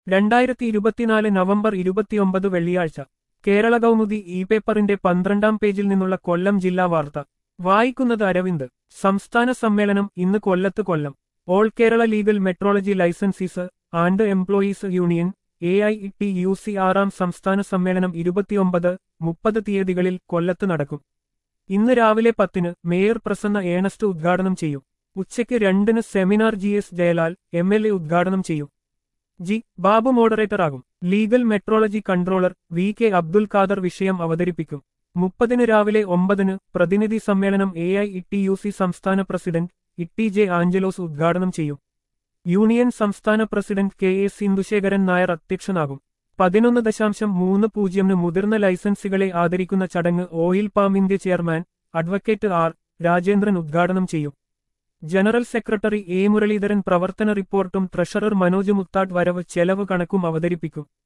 രണ്ടായിരത്തി ഇരുപത്തിനാല് നവംബർ ഇരുപത്തിയൊമ്പത് വെള്ളിയാഴ്ച കേരള കൗമുദി ഇ പേപ്പറിന്റെ പന്ത്രണ്ടാം പേജിൽ നിന്നുള്ള കൊല്ലം ജില്ലാ വാർത്ത വായിക്കുന്നത് അരവിന്ദ് സംസ്ഥാന സമ്മേളനം ഇന്ന് കൊല്ലത്ത് Kollam all Kerala legal metrology licensees and employees union A I T U C ആറാം സംസ്ഥാന സമ്മേളനം ഇരുപത്തിയൊമ്പത് മുപ്പത് തീയതികളിൽ കൊല്ലത്ത് നടക്കും ഇന്ന് രാവിലെ പത്തിന് മേയർ പ്രസന്ന ഏണസ്റ്റ് ഉദ്ഘാടനം ചെയ്യും ഉച്ചയ്ക്ക് രണ്ടിന് seminar G S Jayalal M L A ഉദ്ഘാടനം ചെയ്യും ജി ബാബു മോഡറേറ്ററാകും legal metrology controller V K Abdul Khader വിഷയം അവതരിപ്പിക്കും മുപ്പതിന് രാവിലെ ഒമ്പതിന് പ്രതിനിധി സമ്മേളനം A I E U C സംസ്ഥാന പ്രസിഡന്റ് ഇട്ടി ജെ ആഞ്ചലോസ് ഉദ്ഘാടനം ചെയ്യും യൂണിയൻ സംസ്ഥാന president K A Sindhusekharan Nair അധ്യക്ഷനാകും പതിനൊന്ന് ദശാംശം മൂന്ന് പൂജ്യമിന് മുതിർന്ന ലൈസൻസുകളെ ആദരിക്കുന്ന ചടങ്ങ് oil palm India chairman advocate R Rajendran ഉദ്ഘാടനം ചെയ്യും ജനറൽ സെക്രട്ടറി എ മുരളീധരൻ പ്രവർത്തന റിപ്പോർട്ടും ട്രഷറർ മനോജ് മുത്താട്ട് വരവ് ചെലവ് കണക്കും അവതരിപ്പിക്കും